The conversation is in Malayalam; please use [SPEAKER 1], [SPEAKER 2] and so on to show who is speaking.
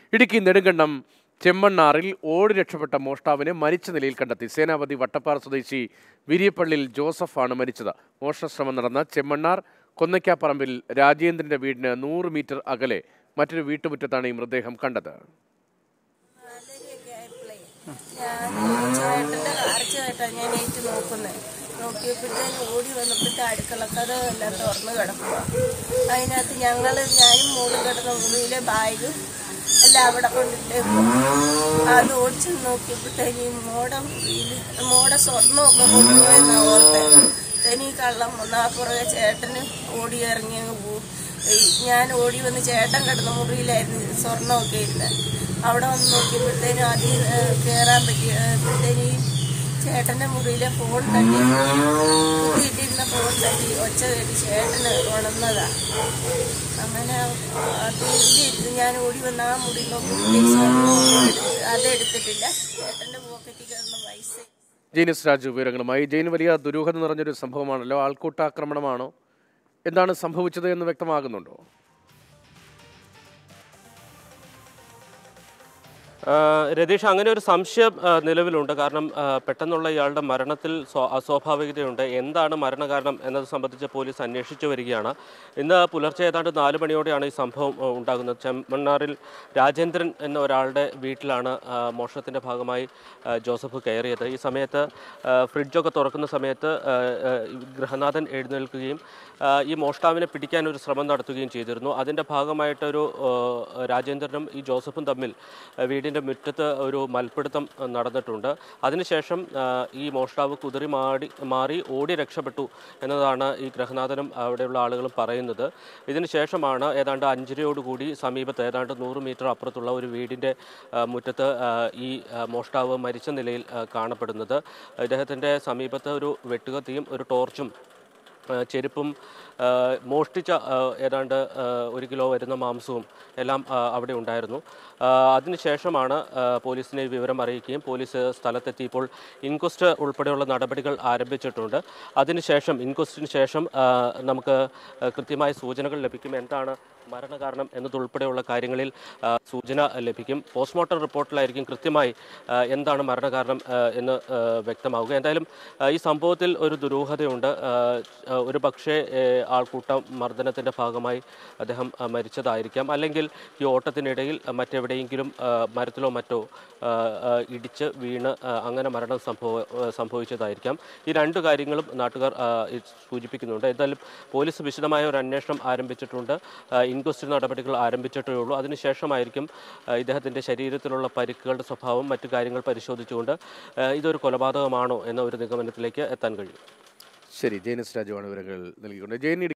[SPEAKER 1] ഇടുക്കി നെടുങ്കണ്ടം ചെമ്മണ്ണാറിൽ ഓടി രക്ഷപ്പെട്ട മോഷ്ടാവിനെ മരിച്ച നിലയിൽ കണ്ടെത്തി സേനാപതി വട്ടപ്പാറ സ്വദേശി വിരിയപ്പള്ളിൽ ജോസഫാണ് മരിച്ചത് മോഷണശ്രമം നടന്ന ചെമ്മണ്ണാർ കൊന്നയ്ക്കാപ്പറമ്പിൽ രാജേന്ദ്രന്റെ വീടിന് നൂറ് മീറ്റർ അകലെ മറ്റൊരു വീട്ടുമുറ്റത്താണ് ഈ മൃതദേഹം കണ്ടത്
[SPEAKER 2] നാലരയൊക്കെ ആയപ്പോഴേ ഞാൻ ചേട്ടൻ്റെ അരച്ചതായിട്ടാണ് ഞാൻ ഏറ്റു നോക്കുന്നത് നോക്കിയപ്പോഴത്തേന് ഓടി വന്നപ്പോഴത്തെ അടുക്കളക്കഥ എല്ലാം തുറന്ന് കിടക്കുക അതിനകത്ത് ഞങ്ങൾ ഞാനും മോളും കിടന്ന മുറിയിലെ ബാഗും എല്ലാം അവിടെ കൊണ്ടിട്ടേക്കും അത് ഓടിച്ച് നോക്കിയപ്പോഴത്തേന് ഈ മോട മുറിയിൽ മോട സ്വർണ്ണമൊക്കെ കൊണ്ടുപോയെന്നാ ഓർത്തെ തനി കള്ളം വന്നാ പുറകെ ചേട്ടന് ഓടി ഇറങ്ങി അങ്ങ് പോകും ഞാൻ ഓടി വന്ന് ചേട്ടൻ കിടന്ന മുറിയിലായിരുന്നു സ്വർണ്ണമൊക്കെ ഇരുന്നത് അവിടെ വന്ന് നോക്കിയപ്പോഴത്തേനും അതിൽ കയറാൻ പറ്റിയപ്പോഴത്തേനും ഈ ചേട്ടന്റെ മുറിയിലെ ഫോൺ തട്ടി കുത്തിയിട്ടിരുന്ന ഫോൺ തട്ടി ഒച്ച കേട്ട് ചേട്ടന് ഉണർന്നതാ അങ്ങനെ അതിൽ ഞാൻ ഓടി വന്ന ആ മുറി നോക്കുമ്പോഴത്തേക്ക് അതെടുത്തിട്ടില്ല ചേട്ടന്റെ പോക്കറ്റിൽ കിടന്ന പൈസ
[SPEAKER 1] ജെയിനിസ് രാജു വിവരങ്ങളുമായി ജെയിൻ വലിയ ദുരൂഹത നിറഞ്ഞൊരു സംഭവമാണല്ലോ ആൾക്കൂട്ടാക്രമണമാണോ എന്താണ് സംഭവിച്ചത് എന്ന് വ്യക്തമാകുന്നുണ്ടോ
[SPEAKER 3] ആ, രതീഷ് അങ്ങനെ ഒരു സംശയം ആ, നിലവിലുണ്ട് കാരണം ആ, പെട്ടെന്നുള്ള ഇയാളുടെ മരണത്തിൽ സ്വ- അസ്വാഭാവികതയുണ്ട് എന്താണ് മരണകാരണം എന്നത് സംബന്ധിച്ച് പോലീസ് അന്വേഷിച്ചു വരികയാണ് ഇന്ന് പുലർച്ചെ ഏതാണ്ട് നാല് മണിയോടെയാണ് ഈ സംഭവം ആ, ഉണ്ടാകുന്നത് ചെമ്മണ്ണാറിൽ രാജേന്ദ്രൻ എന്ന ഒരാളുടെ വീട്ടിലാണ് ആ, മോഷണത്തിൻ്റെ ഭാഗമായി ആ, ജോസഫ് കയറിയത് ഈ സമയത്ത് ആ, ഫ്രിഡ്ജൊക്കെ തുറക്കുന്ന സമയത്ത് ആ, ആ, ഗൃഹനാഥൻ എഴുന്നേൽക്കുകയും ആ, ഈ മോഷ്ടാവിനെ പിടിക്കാൻ ഒരു ശ്രമം നടത്തുകയും ചെയ്തിരുന്നു അതിൻ്റെ ഭാഗമായിട്ടൊരു ആ, രാജേന്ദ്രനും ഈ ജോസഫും തമ്മിൽ ആ, വീടിൻ്റെ മുറ്റത്ത് ഒരു മൽപ്പിടുത്തം ആ, നടന്നിട്ടുണ്ട് അതിനുശേഷം ആ, ഈ മോഷ്ടാവ് കുതിറി മാടി മാറി ഓടി രക്ഷപ്പെട്ടു എന്നതാണ് ഈ ഗൃഹനാഥനും അവിടെയുള്ള ആളുകളും പറയുന്നത് ഇതിന് ശേഷമാണ് ഏതാണ്ട് അഞ്ചരയോടുകൂടി സമീപത്ത് ഏതാണ്ട് നൂറ് മീറ്റർ അപ്പുറത്തുള്ള ഒരു വീടിൻ്റെ ആ, മുറ്റത്ത് ആ, ഈ ആ, മോഷ്ടാവ് മരിച്ച നിലയിൽ ആ, കാണപ്പെടുന്നത് ഇദ്ദേഹത്തിൻ്റെ സമീപത്ത് ഒരു വെട്ടുകത്തിയും ഒരു ടോർച്ചും ആ, ചെരുപ്പും ആ, മോഷ്ടിച്ച ആ, ഏതാണ്ട് ആ, ഒരു കിലോ വരുന്ന മാംസവും എല്ലാം ആ, അവിടെ ഉണ്ടായിരുന്നു ആ, അതിനുശേഷമാണ് ആ, പോലീസിനെ ഈ വിവരം അറിയിക്കുകയും പോലീസ് സ്ഥലത്തെത്തിയപ്പോൾ ഇൻക്വസ്റ്റ് ഉൾപ്പെടെയുള്ള നടപടികൾ ആരംഭിച്ചിട്ടുണ്ട് അതിനുശേഷം ഇൻക്വസ്റ്റിന് ശേഷം ആ, നമുക്ക് ആ, കൃത്യമായ സൂചനകൾ ലഭിക്കും എന്താണ് മരണകാരണം എന്നതുൾപ്പെടെയുള്ള കാര്യങ്ങളിൽ ആ, സൂചന ലഭിക്കും പോസ്റ്റ്മോർട്ടം റിപ്പോർട്ടിലായിരിക്കും കൃത്യമായി ആ, എന്താണ് മരണകാരണം ആ, എന്ന് ആ, വ്യക്തമാവുക എന്തായാലും ആ, ഈ സംഭവത്തിൽ ഒരു ദുരൂഹതയുണ്ട് ആ, ആ, ഒരു പക്ഷേ ഏ, ആൾക്കൂട്ടം മർദ്ദനത്തിൻ്റെ ഭാഗമായി അദ്ദേഹം ആ, മരിച്ചതായിരിക്കാം അല്ലെങ്കിൽ ഈ ഓട്ടത്തിനിടയിൽ മറ്റെവിടെയെങ്കിലും ആ, മരത്തിലോ മറ്റോ ആ, ആ, ഇടിച്ച് വീണ് ആ, അങ്ങനെ മരണം സംഭവ ആ, സംഭവിച്ചതായിരിക്കാം ഈ രണ്ട് കാര്യങ്ങളും നാട്ടുകാർ ആ, ഇത് സൂചിപ്പിക്കുന്നുണ്ട് എന്തായാലും പോലീസ് വിശദമായ ഒരു അന്വേഷണം ആരംഭിച്ചിട്ടുണ്ട് ആ, ഇൻക്വസ്റ്റ് നടപടികൾ ആരംഭിച്ചിട്ടേ ഉള്ളൂ അതിനുശേഷമായിരിക്കും ആ, ഇദ്ദേഹത്തിൻ്റെ ശരീരത്തിലുള്ള പരിക്കുകളുടെ സ്വഭാവം മറ്റു കാര്യങ്ങൾ പരിശോധിച്ചുകൊണ്ട് ആ, ഇതൊരു കൊലപാതകമാണോ എന്ന ഒരു നിഗമനത്തിലേക്ക് എത്താൻ കഴിയും
[SPEAKER 1] ശരി ജെയിനിസ് രാജുവാണ് വിവരങ്ങൾ നൽകിക്കൊണ്ട് ജെയിൻ